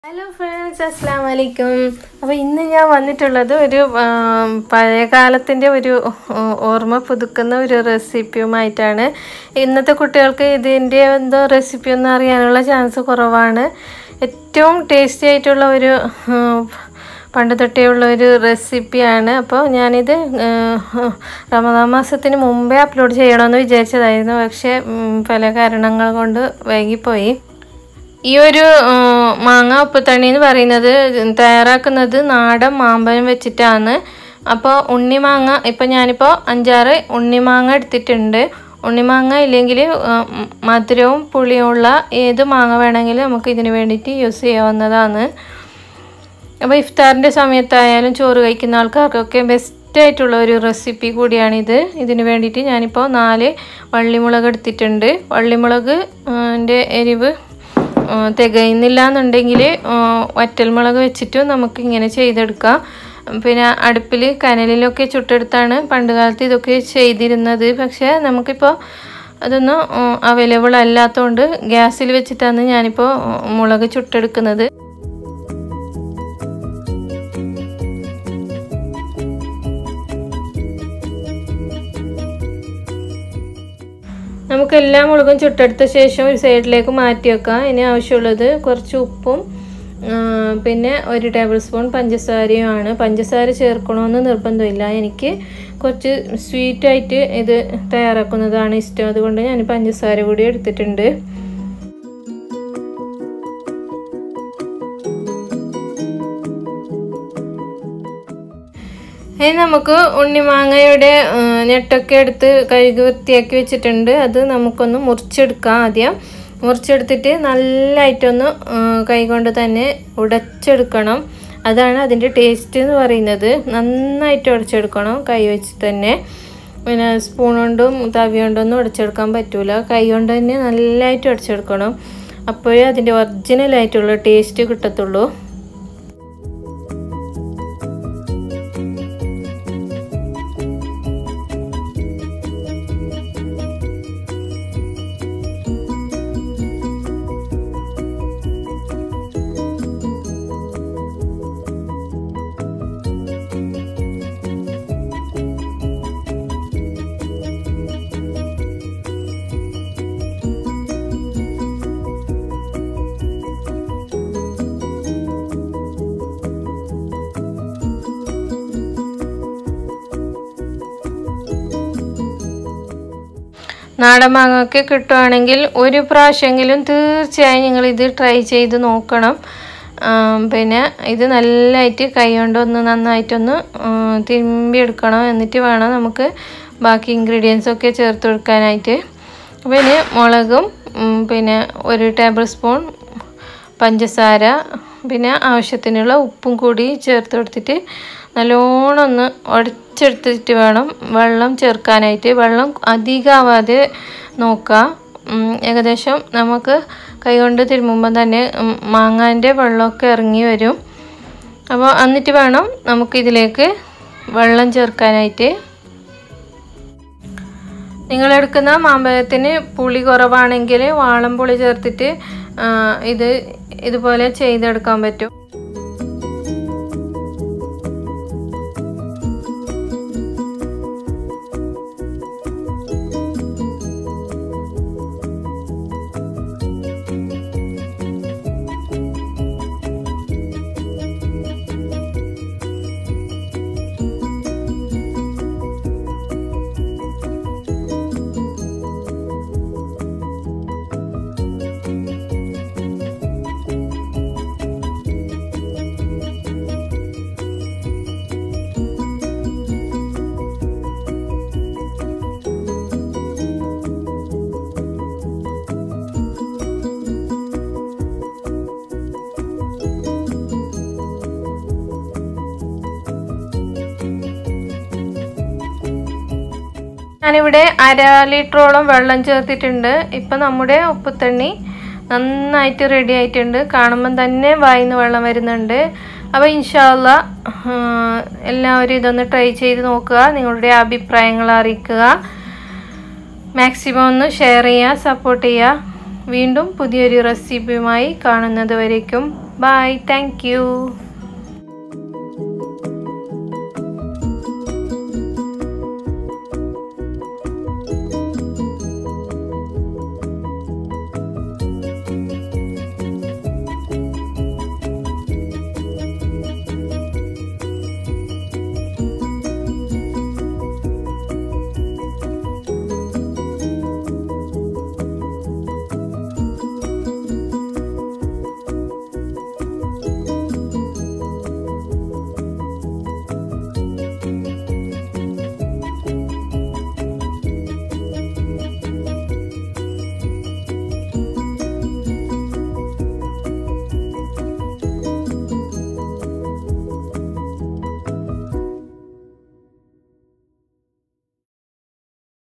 hello friends അസ്സാം വലൈക്കും അപ്പോൾ ഇന്ന് ഞാൻ വന്നിട്ടുള്ളത് ഒരു ആം, പഴയ കാലത്തിൻ്റെ ഒരു ഓ- ഓർമ്മ പുതുക്കുന്ന ഒരു റെസിപ്പിയുമായിട്ടാണ് ഇന്നത്തെ കുട്ടികൾക്ക് ഇതിൻ്റെ എന്തോ റെസിപ്പി ഒന്നും അറിയാനുള്ള ചാൻസ് കുറവാണ് ഏറ്റവും ടേസ്റ്റി ആയിട്ടുള്ള ഒരു ഉം, പണ്ട് തൊട്ടേ ഉള്ള ഒരു റെസിപ്പിയാണ് അപ്പോൾ ഞാനിത് ഏഹ്, റമദാൻ മാസത്തിന് മുമ്പേ അപ്ലോഡ് ചെയ്യണമെന്ന് വിചാരിച്ചതായിരുന്നു പക്ഷേ ഉം, പല കാരണങ്ങൾ കൊണ്ട് വൈകിപ്പോയി ഈ ഒരു ആ, മാങ്ങ ഉപ്പുതണ്ണി എന്ന് പറയുന്നത് തയ്യാറാക്കുന്നത് നാടൻ മാമ്പഴം വെച്ചിട്ടാണ് അപ്പോൾ ഉണ്ണിമാങ്ങ ഇപ്പം ഞാനിപ്പോൾ അഞ്ചാറ് ഉണ്ണിമാങ്ങ എടുത്തിട്ടുണ്ട് ഉണ്ണിമാങ്ങ ഇല്ലെങ്കിൽ ആ, മ- മധുരവും പുളിയുമുള്ള ഏത് മാങ്ങ വേണമെങ്കിലും നമുക്ക് ഇതിന് വേണ്ടിയിട്ട് യൂസ് ചെയ്യാവുന്നതാണ് അപ്പോൾ ഇഫ്താറിൻ്റെ സമയത്തായാലും ചോറ് കഴിക്കുന്ന ആൾക്കാർക്കൊക്കെ ബെസ്റ്റ് ആയിട്ടുള്ള ഒരു റെസിപ്പി കൂടിയാണിത് ഇതിന് വേണ്ടിയിട്ട് ഞാനിപ്പോൾ നാല് വള്ളിമുളക് എടുത്തിട്ടുണ്ട് വള്ളിമുളക് ൻ്റെ എരിവ് ആ, തികയുന്നില്ല എന്നുണ്ടെങ്കിൽ വറ്റൽമുളക് വെച്ചിട്ടും നമുക്ക് ഇങ്ങനെ ചെയ്തെടുക്കാം പിന്നെ അടുപ്പിൽ കനലിലൊക്കെ ചുട്ടെടുത്താണ് പണ്ട് കാലത്ത് ഇതൊക്കെ ചെയ്തിരുന്നത് പക്ഷേ നമുക്കിപ്പോൾ അതൊന്നും അവൈലബിൾ അല്ലാത്തതുകൊണ്ട് ഗ്യാസിൽ വെച്ചിട്ടാണ് ഞാനിപ്പോൾ മുളക് ചുട്ടെടുക്കുന്നത് നമുക്ക് എല്ലാ മുളകും ചുട്ടെടുത്ത ശേഷം ഒരു സൈഡിലേക്ക് മാറ്റി വെക്കാം ഇനി ആവശ്യമുള്ളത് കുറച്ച് ഉപ്പും ആ, പിന്നെ ഒരു ടേബിൾ സ്പൂൺ പഞ്ചസാരയുമാണ് പഞ്ചസാര ചേർക്കണമെന്ന് നിർബന്ധമില്ല എനിക്ക് കുറച്ച് സ്വീറ്റായിട്ട് ഇത് തയ്യാറാക്കുന്നതാണ് ഇഷ്ടം അതുകൊണ്ട് ഞാൻ പഞ്ചസാര കൂടി എടുത്തിട്ടുണ്ട് ഇനി നമുക്ക് ഉണ്ണിമാങ്ങയുടെ ആ, ഞെട്ടൊക്കെ എടുത്ത് കഴുകി വൃത്തിയാക്കി വെച്ചിട്ടുണ്ട് അത് നമുക്കൊന്ന് മുറിച്ചെടുക്കാം ആദ്യം മുറിച്ചെടുത്തിട്ട് നല്ലതായിട്ടൊന്ന് ആ, കൈകൊണ്ട് തന്നെ ഉടച്ചെടുക്കണം അതാണ് അതിൻ്റെ ടേസ്റ്റ് എന്ന് പറയുന്നത് നന്നായിട്ട് ഉടച്ചെടുക്കണം കൈ വെച്ച് തന്നെ പിന്നെ സ്പൂൺ കൊണ്ടും തവി കൊണ്ടൊന്നും ഉടച്ചെടുക്കാൻ പറ്റൂല കൈ കൊണ്ട് തന്നെ നല്ലതായിട്ട് ഉടച്ചെടുക്കണം അപ്പോഴേ അതിൻ്റെ ഒറിജിനലായിട്ടുള്ള ടേസ്റ്റ് കിട്ടത്തുള്ളൂ നാടൻ മാങ്ങയൊക്കെ കിട്ടുവാണെങ്കിൽ ഒരു പ്രാവശ്യമെങ്കിലും തീർച്ചയായും നിങ്ങൾ ഇത് ട്രൈ ചെയ്ത് നോക്കണം ആം, പിന്നെ ഇത് നല്ലതായിട്ട് കൈ കൊണ്ടൊന്ന് നന്നായിട്ടൊന്ന് ഉം, തിരുമ്പിയെടുക്കണം എന്നിട്ട് വേണം നമുക്ക് ബാക്കി ഇൻഗ്രീഡിയൻസ് ഒക്കെ ചേർത്ത് കൊടുക്കാനായിട്ട് അപ്പോൾ ഇനി മുളകും ഉം, പിന്നെ ഒരു ടേബിൾ സ്പൂൺ പഞ്ചസാര പിന്നെ ആവശ്യത്തിനുള്ള ഉപ്പും കൂടി ചേർത്ത് കൊടുത്തിട്ട് നല്ലോണം ഒന്ന് ഉടച്ചെടുത്തിട്ട് വേണം വെള്ളം ചേർക്കാനായിട്ട് വെള്ളം അധികമാവാതെ നോക്കുക ഉം, ഏകദേശം നമുക്ക് കൈകൊണ്ട് തിരുമ്മുമ്പോൾ തന്നെ ഉം, മാങ്ങാൻ്റെ വെള്ളമൊക്കെ ഇറങ്ങി വരും അപ്പോൾ എന്നിട്ട് വേണം നമുക്കിതിലേക്ക് വെള്ളം ചേർക്കാനായിട്ട് നിങ്ങളെടുക്കുന്ന മാമ്പഴത്തിന് പുളി കുറവാണെങ്കിൽ വാളം പുളി ചേർത്തിട്ട് ആ, ഇത് ഇതുപോലെ ചെയ്തെടുക്കാൻ പറ്റും ഞാനിവിടെ അര ലിറ്ററോളം വെള്ളം ചേർത്തിട്ടുണ്ട് ഇപ്പം നമ്മുടെ ഉപ്പുത്തണ്ണി നന്നായിട്ട് റെഡി ആയിട്ടുണ്ട് കാണുമ്പം തന്നെ വായിന്ന് വെള്ളം വരുന്നുണ്ട് അപ്പോൾ ഇൻഷാല്ല എല്ലാവരും ഇതൊന്ന് ട്രൈ ചെയ്ത് നോക്കുക നിങ്ങളുടെ അഭിപ്രായങ്ങൾ അറിയിക്കുക മാക്സിമം ഒന്ന് ഷെയർ ചെയ്യുക സപ്പോർട്ട് ചെയ്യുക വീണ്ടും പുതിയൊരു റെസിപ്പിയുമായി കാണുന്നത് വരേക്കും ബൈ താങ്ക് യു